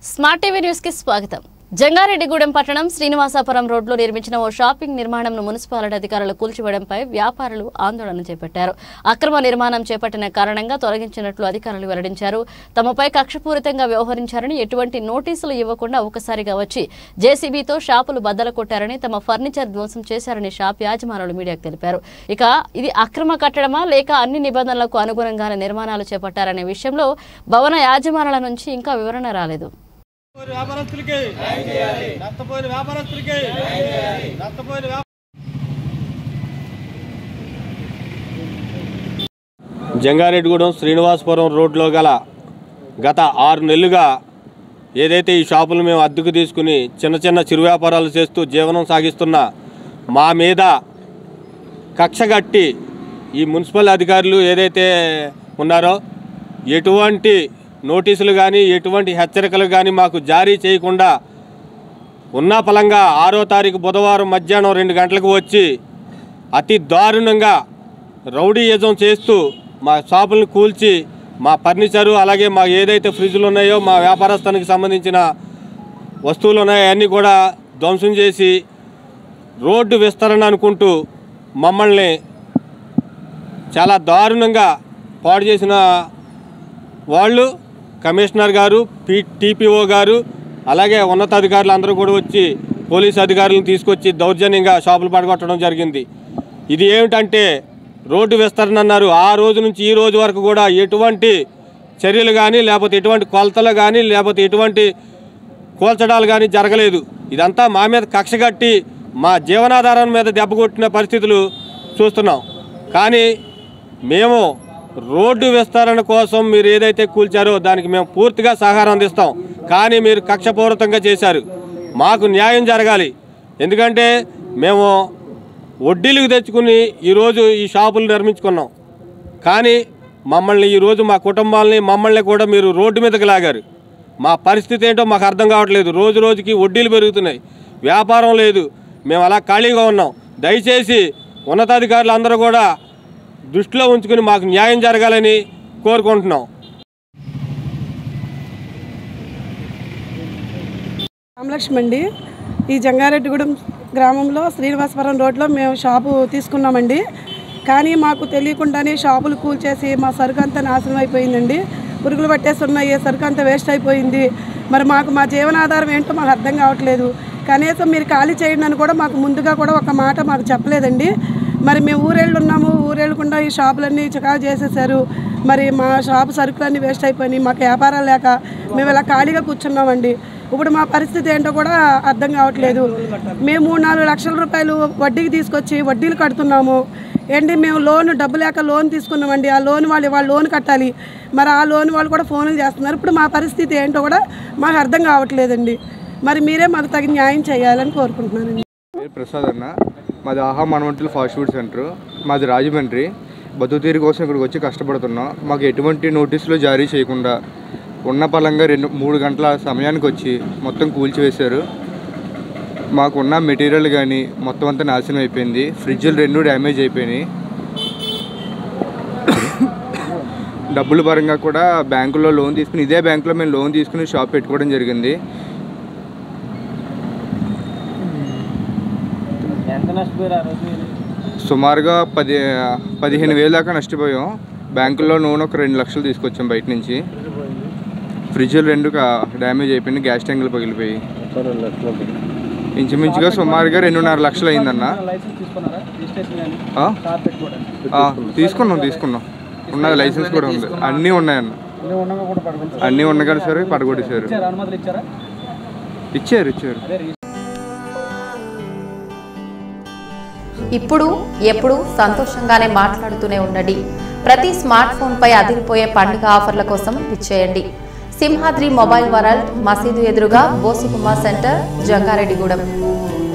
Smart TV news కి స్వాగతం జంగారెడ్డిగూడెం పట్టణం శ్రీనివాసాపురం రోడ్లో నిర్మించిన ఓ షాపింగ్ నిర్మాణంను మున్సిపాలిటీ అధికారులు కూల్చివేయడంపై వ్యాపారులు ఆందోళన చేపట్టారు అక్రమ నిర్మాణం చేపట్టిన కారణంగా తొలగించినట్లు అధికారులు వెల్లడించారు తమపై కక్షపూరితంగా వ్యవహరించారని ఎటువంటి నోటీసులు ఇవ్వకుండా ఒకసారిగా వచ్చి జేసీబీతో షాపులు బద్దలు కొట్టారని తమ ఫర్నిచర్ ధ్వంసం చేశారని షాప్ యాజమానులు మీడియాకు తెలిపారు ఇక ఇది అక్రమ కట్టడమా లేక అన్ని నిబంధనలకు అనుగుణంగానే నిర్మాణాలు చేపట్టారనే విషయంలో భవన యాజమానుల నుంచి ఇంకా వివరణ రాలేదు నష్టపోయిన వ్యాపారస్తులకి నష్టపోయిన వ్యాపారస్తులకి నష్టపోయిన వ్యాపార జంగారెడ్డిగూడెం శ్రీనివాసపురం రోడ్లో గల గత ఆరు నెలలుగా ఏదైతే ఈ షాపులు మేము అద్దెకు తీసుకుని చిన్న చిన్న చిరు వ్యాపారాలు చేస్తూ జీవనం సాగిస్తున్న మా మీద కక్షగట్టి ఈ మున్సిపల్ అధికారులు ఏదైతే ఉన్నారో ఎటువంటి నోటీసులు కానీ ఎటువంటి హెచ్చరికలు కానీ మాకు జారీ చేయకుండా ఉన్న ఫలంగా ఆరో తారీఖు బుధవారం మధ్యాహ్నం రెండు గంటలకు వచ్చి అతి దారుణంగా రౌడీయిజం చేస్తూ మా షాపులను కూల్చి మా ఫర్నిచరు అలాగే మా ఏదైతే ఫ్రిడ్జ్లు ఉన్నాయో మా వ్యాపారస్థానికి సంబంధించిన వస్తువులు ఉన్నాయో అన్నీ కూడా ధ్వంసం చేసి రోడ్డు విస్తరణ అనుకుంటూ మమ్మల్ని చాలా దారుణంగా పాడు చేసిన వాళ్ళు కమిషనర్ గారు పి టీపీఓ గారు అలాగే ఉన్నతాధికారులు అందరూ కూడా వచ్చి పోలీస్ అధికారులను తీసుకొచ్చి దౌర్జన్యంగా షాపులు పడగొట్టడం జరిగింది ఇది ఏమిటంటే రోడ్డు విస్తరణ అన్నారు ఆ రోజు నుంచి ఈ రోజు వరకు కూడా ఎటువంటి చర్యలు కానీ లేకపోతే ఎటువంటి కొలతలు కానీ లేకపోతే ఎటువంటి కూల్చడాలు కానీ జరగలేదు ఇదంతా మా మీద కక్ష కట్టి మా జీవనాధారం మీద దెబ్బ కొట్టిన పరిస్థితులు చూస్తున్నాం కానీ మేము రోడ్డు విస్తరణ కోసం మీరు ఏదైతే కూల్చారో దానికి మేము పూర్తిగా సహకారం అందిస్తాం కానీ మీరు కక్షపూరితంగా చేశారు మాకు న్యాయం జరగాలి ఎందుకంటే మేము వడ్డీలకు తెచ్చుకుని ఈరోజు ఈ షాపులు నిర్మించుకున్నాం కానీ మమ్మల్ని ఈరోజు మా కుటుంబాలని మమ్మల్ని కూడా మీరు రోడ్డు మీదకి లాగారు మా పరిస్థితి ఏంటో మాకు అర్థం కావట్లేదు రోజు రోజుకి వడ్డీలు పెరుగుతున్నాయి వ్యాపారం లేదు మేము అలా ఖాళీగా ఉన్నాం దయచేసి ఉన్నతాధికారులు అందరూ కూడా దృష్టిలో ఉంచుకుని మాకు న్యాయం జరగాలని కోరుకుంటున్నాం రామలక్ష్మి అండి ఈ జంగారెడ్డిగూడెం గ్రామంలో శ్రీనివాసపురం రోడ్లో మేము షాపు తీసుకున్నామండి కానీ మాకు తెలియకుండానే షాపులు కూల్చేసి మా సరుకు అంతా నాశనం అయిపోయిందండి పురుగులు పట్టేస్తున్నాయి సరుకు అంతా వేస్ట్ అయిపోయింది మరి మాకు మా జీవనాధారం ఏంటో మాకు అర్థం కావట్లేదు కనీసం మీరు ఖాళీ చేయండి అని కూడా మాకు ముందుగా కూడా ఒక మాట మాకు చెప్పలేదండి మరి మేము ఊరెళ్ళు ఉన్నాము ఊరెళ్ళకుండా ఈ షాపులన్నీ చికా చేసేసారు మరి మా షాపు సరుకులన్నీ వేస్ట్ అయిపోయినాయి మాకు వ్యాపారాలు లేక మేము ఇలా ఖాళీగా కూర్చున్నామండి ఇప్పుడు మా పరిస్థితి ఏంటో కూడా అర్థం కావట్లేదు మేము మూడు నాలుగు లక్షల రూపాయలు వడ్డీకి తీసుకొచ్చి వడ్డీలు కడుతున్నాము ఏంటి మేము లోన్ డబ్బు లేక లోన్ తీసుకున్నామండి ఆ లోన్ వాళ్ళు వాళ్ళు లోన్ కట్టాలి మరి ఆ లోన్ వాళ్ళు కూడా ఫోన్లు చేస్తున్నారు ఇప్పుడు మా పరిస్థితి ఏంటో కూడా మాకు అర్థం కావట్లేదండి మరి మీరే మాకు తగిన న్యాయం చేయాలని కోరుకుంటున్నానండి పేరు ప్రసాద్ అన్న మాది ఆహా మనవంతులు ఫాస్ట్ ఫుడ్ సెంటర్ మాది రాజమండ్రి బతుకుతీరు కోసం ఇక్కడికి వచ్చి కష్టపడుతున్నాం మాకు ఎటువంటి నోటీసులు జారీ చేయకుండా ఉన్న పలంగా రెండు మూడు గంటల సమయానికి వచ్చి మొత్తం కూల్చివేశారు మాకున్న మెటీరియల్ కానీ మొత్తం అంతా నాశనం అయిపోయింది ఫ్రిడ్జ్లు రెండు డ్యామేజ్ అయిపోయినాయి డబ్బుల పరంగా కూడా బ్యాంకులో లోన్ తీసుకుని ఇదే బ్యాంకులో మేము లోన్ తీసుకుని షాప్ పెట్టుకోవడం జరిగింది సుమారుగా పది పదిహేను వేలు దాకా నష్టపోయాం బ్యాంకులో లోన్ ఒక రెండు లక్షలు తీసుకొచ్చాం బయట నుంచి ఫ్రిడ్జ్లు రెండు కా- డ్యామేజ్ అయిపోయింది గ్యాస్ ట్యాంకులు పగిలిపోయి ఇంచుమించుగా సుమారుగా రెండున్నర లక్షలు అయిందన్న ఆ? ఆ, తీసుకున్నాం తీసుకున్నాం ఉన్నది లైసెన్స్ కూడా ఉంది అన్నీ ఉన్నాయన్న అన్నీ ఉండగా సరే పడగొట్టేశారు ఇచ్చారు ఇచ్చారు ఇప్పుడు ఎప్పుడు సంతోషంగానే మాట్లాడుతూనే ఉండండి ప్రతి స్మార్ట్ ఫోన్ పై అదిరిపోయే పండుగ ఆఫర్ల కోసం విచ్చేయండి సింహాద్రి మొబైల్ వరల్డ్ మసీదు ఎదురుగా బోసుకుమార్ సెంటర్ జంగారెడ్డిగూడెం